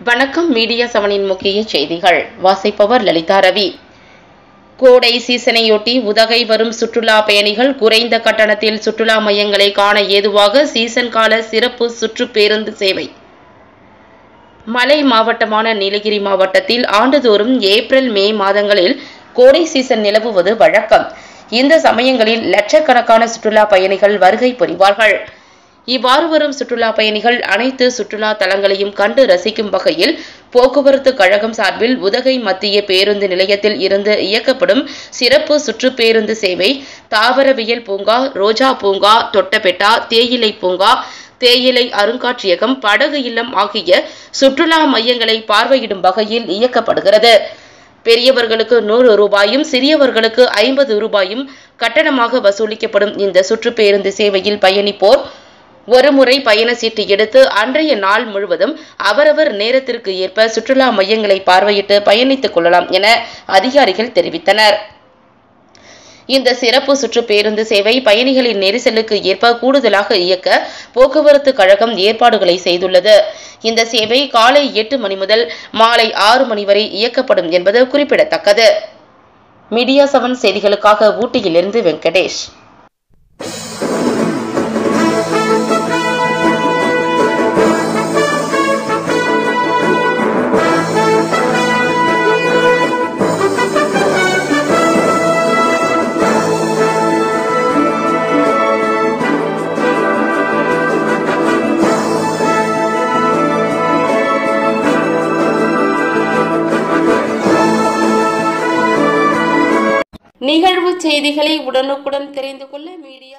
வணக்கம் மீடியா செவனின் முக்கிய செய்திகள் வாசிப்பவர் லலிதா ரவி கோடை சீசனையொட்டி உதகை வரும் சுற்றுலா பயணிகள் குறைந்த கட்டணத்தில் சுற்றுலா மையங்களை காண ஏதுவாக சீசன் கால சிறப்பு சுற்று பேருந்து சேவை மலை மாவட்டமான நீலகிரி மாவட்டத்தில் ஆண்டுதோறும் ஏப்ரல் மே மாதங்களில் கோடை சீசன் நிலவுவது வழக்கம் இந்த சமயங்களில் லட்சக்கணக்கான சுற்றுலா பயணிகள் வருகை புரிவார்கள் இவ்வாறு வரும் சுற்றுலா பயணிகள் அனைத்து சுற்றுலா தலங்களையும் கண்டு ரசிக்கும் வகையில் போக்குவரத்து கழகம் சார்பில் உதகை மத்திய பேருந்து நிலையத்தில் இருந்து இயக்கப்படும் சிறப்பு சுற்று பேருந்து சேவை தாவரவியல் பூங்கா ரோஜா பூங்கா தொட்டபெட்டா தேயிலை பூங்கா தேயிலை அருங்காட்சியகம் படகு இல்லம் ஆகிய சுற்றுலா மையங்களை பார்வையிடும் வகையில் இயக்கப்படுகிறது பெரியவர்களுக்கு நூறு ரூபாயும் சிறியவர்களுக்கு ஐம்பது ரூபாயும் கட்டணமாக வசூலிக்கப்படும் இந்த சுற்று பேருந்து சேவையில் பயணிப்போர் ஒருமுறை பயண சீட்டு எடுத்து அன்றைய நாள் முழுவதும் அவரவர் நேரத்திற்கு ஏற்ப சுற்றுலா மையங்களை பார்வையிட்டு பயணித்துக் கொள்ளலாம் என அதிகாரிகள் தெரிவித்தனர் இந்த சிறப்பு சுற்று பேருந்து சேவை பயணிகளின் நெரிசலுக்கு ஏற்ப கூடுதலாக இயக்க போக்குவரத்து கழகம் ஏற்பாடுகளை செய்துள்ளது இந்த சேவை காலை எட்டு மணி முதல் மாலை ஆறு மணி வரை இயக்கப்படும் என்பது குறிப்பிடத்தக்கது மீடியா செவன் செய்திகளுக்காக ஊட்டியிலிருந்து வெங்கடேஷ் நிகழ்வு செய்திகளை உடனுக்குடன் தெரிந்து கொள்ள மீடியா